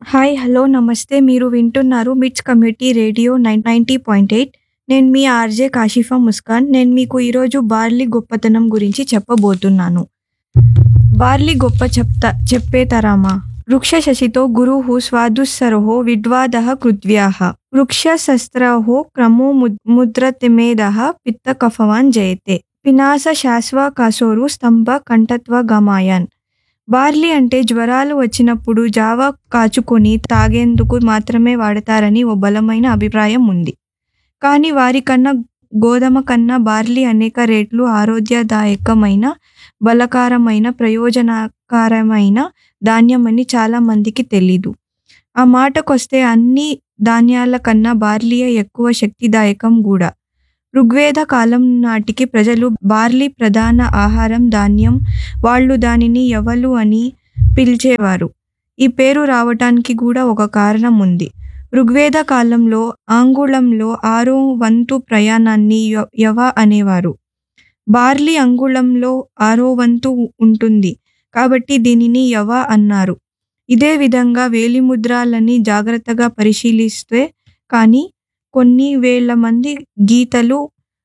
hi hello నమస్తే మీరు వింటున్నారు MITS community radio nine ninety point eight నేను మీ ఆర్జే కాషిఫా ముస్కాన్ నేను మీకు ఈరోజు బార్లీ గొప్పతనం గురించి చెప్పబోతున్నాను బార్లీ గొప్ప చెప్తా చెప్పే తరామా వృక్ష శశితో గురుః స్వాదుస్సరో విద్వాదః కృత్వ్యాః వృక్ష శస్త్రహో క్రమో ముద్- ముద్రతిమేదః పిత్త కఫవాన్ జయతే పినాస శాశ్వ కాసోరు స్తంభ కంఠత్వ గమాయన్ బార్లీ అంటే జ్వరాలు వచ్చినప్పుడు జావా కాచుకొని తాగేందుకు మాత్రమే వాడతారని ఓ బలమైన అభిప్రాయం ఉంది కానీ వారికన్నా గోధుమ కన్నా బార్లీ అనేక రేట్లు ఆరోగ్యదాయకమైన బలకారమైన ప్రయోజనకరమైన ధాన్యమని చాలా మందికి తెలీదు ఆ మాటకొస్తే అన్ని ధాన్యాల కన్నా బార్లీయే ఎక్కువ శక్తిదాయకం కూడా ఋగ్వేద కాలం నాటికి ప్రజలు బార్లీ ప్రధాన ఆహారం ధాన్యం వాళ్ళు దానిని ఎవలు అని పిలిచేవారు ఈ పేరు రావటానికి కూడా ఒక కారణం ఉంది ఋగ్వేద కాలంలో ఆంగుళంలో ఆరో వంతు ప్రయాణాన్ని య- యవ అనేవారు బార్లీ అంగుళంలో ఆరో వంతు ఉంటుంది కాబట్టి దీనిని యవ అన్నారు ఇదే విధంగా వేలిముద్రాలని జాగ్రత్తగా పరిశీలిస్తే కానీ కొన్ని వేల మంది గీతలు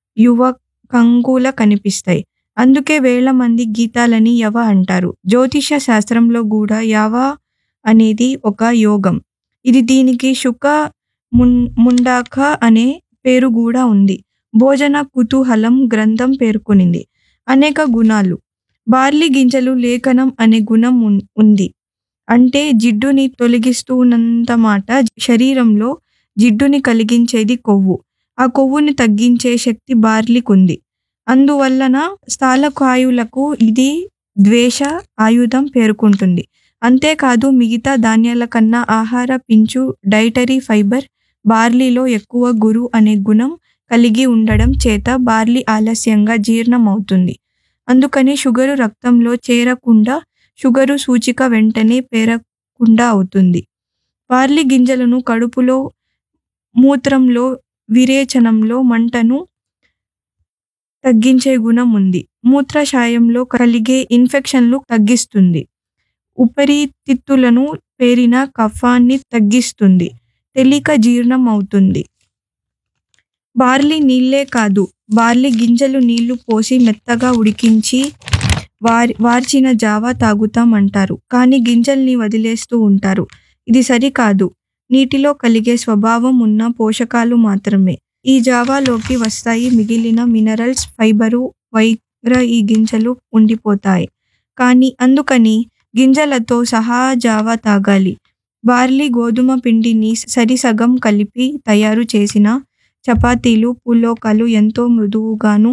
యువకంగుల కనిపిస్తాయి అందుకే వేల మంది గీతాలని యవ అంటారు జ్యోతిష శాస్త్రంలో కూడా యవ అనేది ఒక యోగం ఇది దీనికి శుక మున్ ముండాక అనే పేరు కూడా ఉంది భోజన కుతూహలం గ్రంథం పేర్కొనింది అనేక గుణాలు బార్లీ గింజలు లేఖనం అనే గుణం ఉన్- ఉంది అంటే జిడ్డుని తొలగిస్తున్నంత మాట శరీరంలో జిడ్డుని కలిగించేది కొవ్వు ఆ కొవ్వుని తగ్గించే శక్తి బార్లీకుంది అందువలన స్థాలకాయులకు ఇది ద్వేష ఆయుధం పేర్కొంటుంది అంతేకాదు మిగతా ధాన్యాల కన్నా ఆహార పించు డైటరీ ఫైబర్ బార్లీలో ఎక్కువ గురు అనే గుణం కలిగి ఉండడం చేత బార్లీ ఆలస్యంగా జీర్ణం అవుతుంది అందుకని షుగరు రక్తంలో చేరకుండా షుగరు సూచిక వెంటనే పేరకుండా అవుతుంది బార్లీ గింజలను కడుపులో మూత్రంలో విరేచనంలో మంటను తగ్గించే గుణం ఉంది మూత్రశాయంలో కలిగే ఇన్ఫెక్షన్లు తగ్గిస్తుంది ఉపరితిత్తులను పేరిన కఫాన్ని తగ్గిస్తుంది తేలిక జీర్ణం అవుతుంది బార్లీ నీళ్ళే కాదు బార్లీ గింజలు నీళ్లు పోసి మెత్తగా ఉడికించి వారి వార్చిన జావా తాగుతాం అంటారు కానీ గింజల్ని వదిలేస్తూ ఉంటారు ఇది సరికాదు నీటిలో కలిగే స్వభావం ఉన్న పోషకాలు మాత్రమే ఈ జావాలోకి వస్తాయి మిగిలిన మినరల్స్ ఫైబరు వైగ్ర ఈ గింజలు ఉండిపోతాయి కానీ అందుకని గింజలతో సహా జావా తాగాలి బార్లీ గోధుమ పిండిని సరిసగం కలిపి తయారు చేసిన చపాతీలు పుల్లోకాలు ఎంతో మృదువుగాను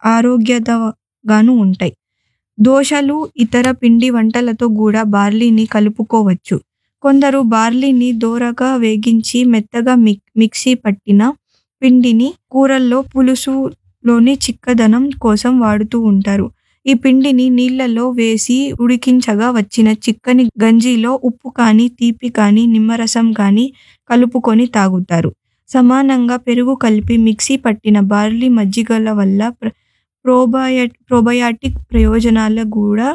ఆరోగ్యదగాను ఉంటాయి దోశలు ఇతర పిండి వంటలతో కూడా బార్లీని కలుపుకోవచ్చు కొందరు బార్లీని దోరగా వేగించి మెత్తగా మిక్ మిక్సీ పట్టిన పిండిని కూరల్లో పులుసులోని చిక్కదనం కోసం వాడుతూ ఉంటారు ఈ పిండిని నీళ్ళలో వేసి ఉడికించగా వచ్చిన చిక్కని గంజిలో ఉప్పు కానీ తీపి కానీ నిమ్మరసం కానీ కలుపుకొని తాగుతారు సమానంగా పెరుగు కలిపి మిక్సీ పట్టిన బార్లీ మజ్జిగల వల్ల ప్ర- ప్రోబయ ప్రోబయాటిక్ ప్రయోజనాలు కూడా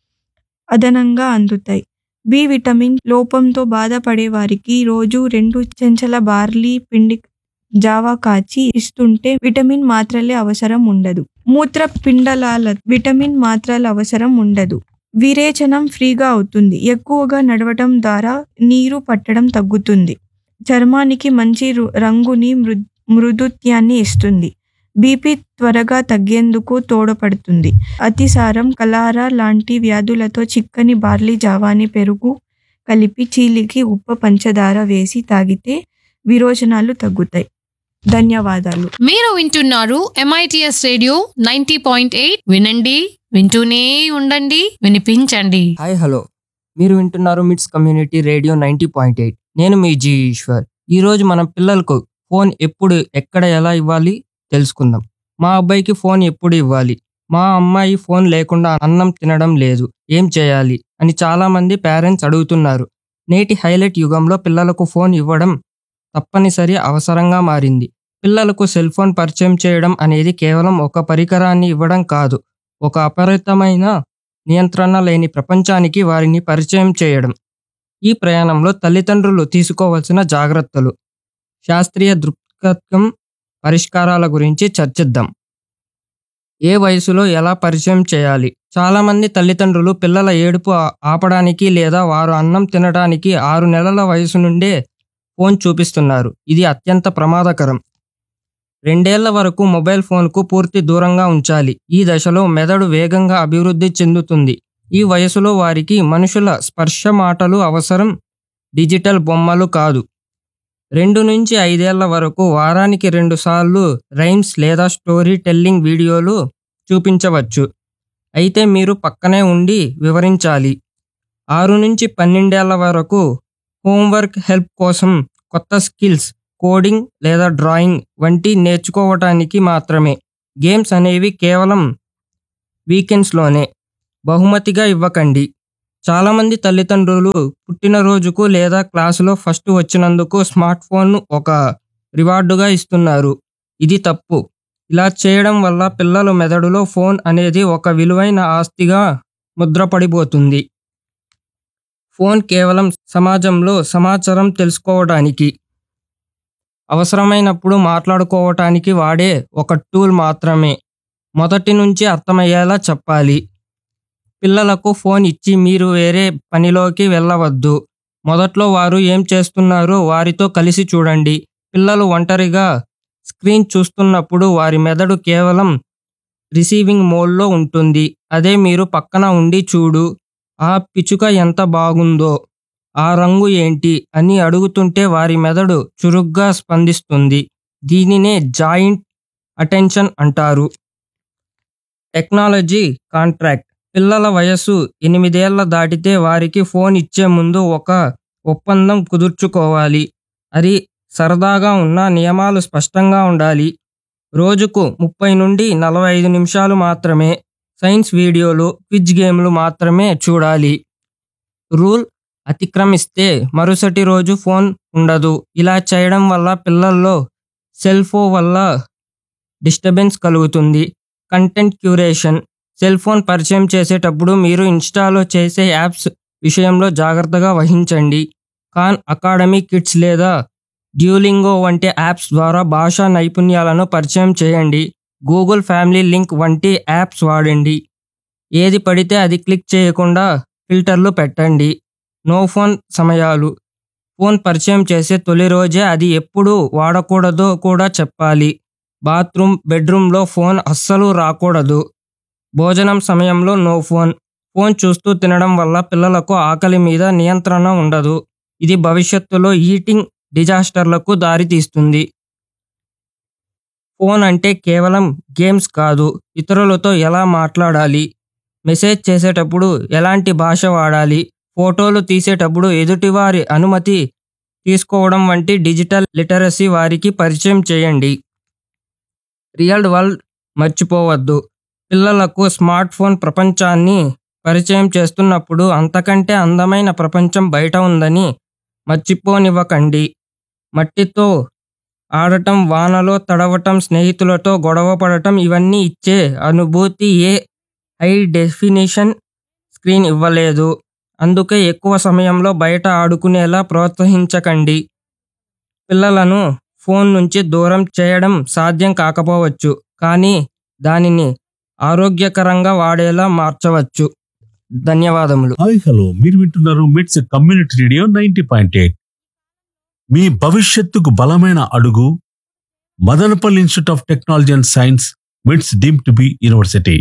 అదనంగా అందుతాయి బి విటమిన్ లోపంతో బాధపడే వారికి రోజు రెండు చెంచాల బార్లీ పిండి జావా కాచి ఇస్తుంటే విటమిన్ మాత్రలే అవసరం ఉండదు మూత్ర పిండలాల విటమిన్ మాత్రల అవసరం ఉండదు విరేచనం ఫ్రీగా అవుతుంది ఎక్కువగా నడవటం ద్వారా నీరు పట్టడం తగ్గుతుంది చర్మానికి మంచి రు- రంగుని మృ మృదుత్యాన్ని ఇస్తుంది బీపీ త్వరగా తగ్గేందుకు తోడ్పడుతుంది అతిసారం కలారా లాంటి వ్యాధులతో చిక్కని బార్లీ జావాని పెరుగు కలిపి చీలికి ఉప్పు పంచదార వేసి తాగితే విరోచనాలు తగ్గుతాయి ధన్యవాదాలు మీరు వింటున్నారు MITS radio ninety point eight వినండి వింటూనే ఉండండి వినిపించండి హాయ్ హలో మీరు వింటున్నారు MITS community radio ninety point eight నేను మీ జీ ఈశ్వర్ ఈరోజు మన పిల్లలకు ఫోన్ ఎప్పుడు ఎక్కడ ఎలా ఇవ్వాలి తెలుసుకుందాం మా అబ్బాయికి ఫోన్ ఎప్పుడు ఇవ్వాలి మా అమ్మాయి ఫోన్ లేకుండా అన్నం తినడం లేదు ఏం చేయాలి అని చాలా మంది పేరెంట్స్ అడుగుతున్నారు నేటి హైలైట్ యుగంలో పిల్లలకు ఫోన్ ఇవ్వడం తప్పనిసరి అవసరంగా మారింది పిల్లలకు సెల్ ఫోన్ పరిచయం చేయడం అనేది కేవలం ఒక పరికరాన్ని ఇవ్వడం కాదు ఒక అపరితమైన నియంత్రణ లేని ప్రపంచానికి వారిని పరిచయం చేయడం ఈ ప్రయాణంలో తల్లిదండ్రులు తీసుకోవాల్సిన జాగ్రత్తలు శాస్త్రీయ దృక్పథం పరిష్కారాల గురించి చర్చిద్దాం ఏ వయసులో ఎలా పరిచయం చేయాలి చాలామంది తల్లిదండ్రులు పిల్లల ఏడుపు ఆ- ఆపడానికి లేదా వారు అన్నం తినడానికి ఆరు నెలల వయసు నుండే ఫోన్ చూపిస్తున్నారు ఇది అత్యంత ప్రమాదకరం రెండేళ్ల వరకు మొబైల్ ఫోన్కు పూర్తి దూరంగా ఉంచాలి ఈ దశలో మెదడు వేగంగా అభివృద్ధి చెందుతుంది ఈ వయసులో వారికి మనుషుల స్పర్శ మాటలు అవసరం డిజిటల్ బొమ్మలు కాదు రెండు నుంచి ఐదేళ్ల వరకు వారానికి రెండు సార్లు రైమ్స్ లేదా స్టోరీ టెల్లింగ్ వీడియోలు చూపించవచ్చు అయితే మీరు పక్కనే ఉండి వివరించాలి ఆరు నుంచి పన్నెండేళ్ల వరకు హోంవర్క్ హెల్ప్ కోసం కొత్త స్కిల్స్ కోడింగ్ లేదా డ్రాయింగ్ వంటి నేర్చుకోవటానికి మాత్రమే గేమ్స్ అనేవి కేవలం వీకెండ్స్లోనే బహుమతిగా ఇవ్వకండి చాలామంది తల్లిదండ్రులు పుట్టినరోజుకు లేదా క్లాసులో ఫస్ట్ వచ్చినందుకు స్మార్ట్ ఫోన్ను ఒక రివార్డుగా ఇస్తున్నారు ఇది తప్పు ఇలా చేయడం వల్ల పిల్లల మెదడులో ఫోన్ అనేది ఒక విలువైన ఆస్తిగా ముద్రపడిపోతుంది ఫోన్ కేవలం సమాజంలో సమాచారం తెలుసుకోవడానికి అవసరమైనప్పుడు మాట్లాడుకోవటానికి వాడే ఒక టూల్ మాత్రమే మొదటి నుంచి అర్థమయ్యేలా చెప్పాలి పిల్లలకు ఫోన్ ఇచ్చి మీరు వేరే పనిలోకి వెళ్ళవద్దు మొదట్లో వారు ఏం చేస్తున్నారో వారితో కలిసి చూడండి పిల్లలు ఒంటరిగా స్క్రీన్ చూస్తున్నప్పుడు వారి మెదడు కేవలం రిసీవింగ్ మోడ్లో ఉంటుంది అదే మీరు పక్కన ఉండి చూడు ఆ పిచుక ఎంత బాగుందో ఆ రంగు ఏంటి అని అడుగుతుంటే వారి మెదడు చురుగ్గా స్పందిస్తుంది దీనినే జాయింట్ అటెన్షన్ అంటారు టెక్నాలజీ కాంట్రాక్ట్ పిల్లల వయస్సు ఎనిమిదేళ్ల దాటితే వారికి ఫోన్ ఇచ్చే ముందు ఒక ఒప్పందం కుదుర్చుకోవాలి అది సరదాగా ఉన్న నియమాలు స్పష్టంగా ఉండాలి రోజుకు ముప్పై నుండి నలభై ఐదు నిమిషాలు మాత్రమే సైన్స్ వీడియోలు క్విజ్ గేమ్లు మాత్రమే చూడాలి రూల్ అతిక్రమిస్తే మరుసటి రోజు ఫోన్ ఉండదు ఇలా చేయడం వల్ల పిల్లల్లో సెల్ ఫోన్ వల్ల డిస్టర్బెన్స్ కలుగుతుంది కంటెంట్ క్యూరేషన్ సెల్ ఫోన్ పరిచయం చేసేటప్పుడు మీరు ఇన్స్టాలో చేసే యాప్స్ విషయంలో జాగ్రత్తగా వహించండి ఖాన్ అకాడమీ కిడ్స్ లేదా డ్యూలింగో వంటి యాప్స్ ద్వారా భాషా నైపుణ్యాలను పరిచయం చేయండి గూగుల్ ఫ్యామిలీ లింక్ వంటి యాప్స్ వాడండి ఏది పడితే అది క్లిక్ చేయకుండా ఫిల్టర్లు పెట్టండి నో ఫోన్ సమయాలు ఫోన్ పరిచయం చేసే తొలి రోజే అది ఎప్పుడు వాడకూడదో కూడా చెప్పాలి బాత్రూమ్ బెడ్రూమ్లో ఫోన్ అస్సలు రాకూడదు భోజనం సమయంలో నో ఫోన్ ఫోన్ చూస్తూ తినడం వల్ల పిల్లలకు ఆకలి మీద నియంత్రణ ఉండదు ఇది భవిష్యత్తులో ఈటింగ్ డిజాస్టర్లకు దారితీస్తుంది ఫోన్ అంటే కేవలం గేమ్స్ కాదు ఇతరులతో ఎలా మాట్లాడాలి మెసేజ్ చేసేటప్పుడు ఎలాంటి భాష వాడాలి ఫోటోలు తీసేటప్పుడు ఎదుటివారి అనుమతి తీసుకోవడం వంటి డిజిటల్ లిటరసీ వారికి పరిచయం చేయండి రియల్ వరల్డ్ మర్చిపోవద్దు పిల్లలకు స్మార్ట్ ఫోన్ ప్రపంచాన్ని పరిచయం చేస్తున్నప్పుడు అంతకంటే అందమైన ప్రపంచం బయట ఉందని మర్చిపోనివ్వకండి మట్టితో ఆడటం వానలో తడవటం స్నేహితులతో గొడవ పడటం ఇవన్నీ ఇచ్చే అనుభూతి ఏ హై డెఫినిషన్ స్క్రీన్ ఇవ్వలేదు అందుకే ఎక్కువ సమయంలో బయట ఆడుకునేలా ప్రోత్సహించకండి పిల్లలను ఫోన్ నుంచి దూరం చేయడం సాధ్యం కాకపోవచ్చు కానీ దానిని ఆరోగ్యకరంగా వాడేలా మార్చవచ్చు ధన్యవాదములు హాయ్ హలో మీరు వింటున్నారు MITS community radio ninety point eight మీ భవిష్యత్తుకు బలమైన అడుగు Madanapalle institute of technology and science MITS deem to be university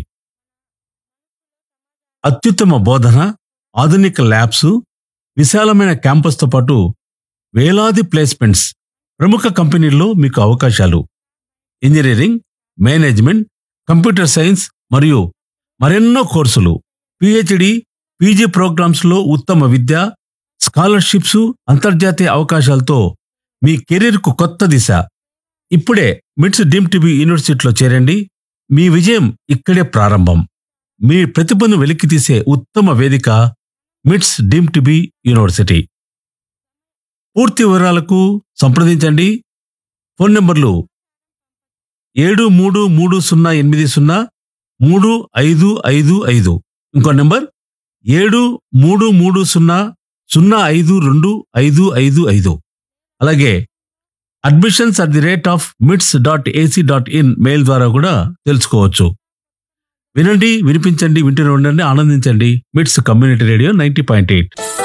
అత్యుత్తమ బోధన ఆధునిక ల్యాబ్స్ విశాలమైన క్యాంపస్తో పాటు వేలాది ప్లేస్మెంట్స్ ప్రముఖ కంపెనీల్లో మీకు అవకాశాలు ఇంజనీరింగ్ మేనేజ్మెంట్ కంప్యూటర్ సైన్స్ మరియు మరెన్నో కోర్సులు పిహెచ్డి పీజీ ప్రోగ్రామ్స్ లో ఉత్తమ విద్య స్కాలర్షిప్స్ అంతర్జాతీయ అవకాశాలతో మీ కెరీర్కు కొత్త దిశ ఇప్పుడే మిట్స్ డీమ్ టీబీ యూనివర్సిటీలో చేరండి మీ విజయం ఇక్కడే ప్రారంభం మీ ప్రతిభను వెలికితీసే ఉత్తమ వేదిక మిట్స్ డీమ్ టీబీ యూనివర్సిటీ పూర్తి వివరాలకు సంప్రదించండి ఫోన్ నంబర్లు ఏడు మూడు మూడు సున్నా ఎనిమిది సున్నా మూడు ఐదు ఐదు ఐదు ఇంకో నెంబర్ ఏడు మూడు మూడు సున్నా సున్నా ఐదు రెండు ఐదు ఐదు ఐదు అలాగే admissions at the rate of MITS dot AC dot in mail ద్వారా కూడా తెలుసుకోవచ్చు వినండి వినిపించండి వింటూనే ఉండండి ఆనందించండి MITS community radio ninety point eight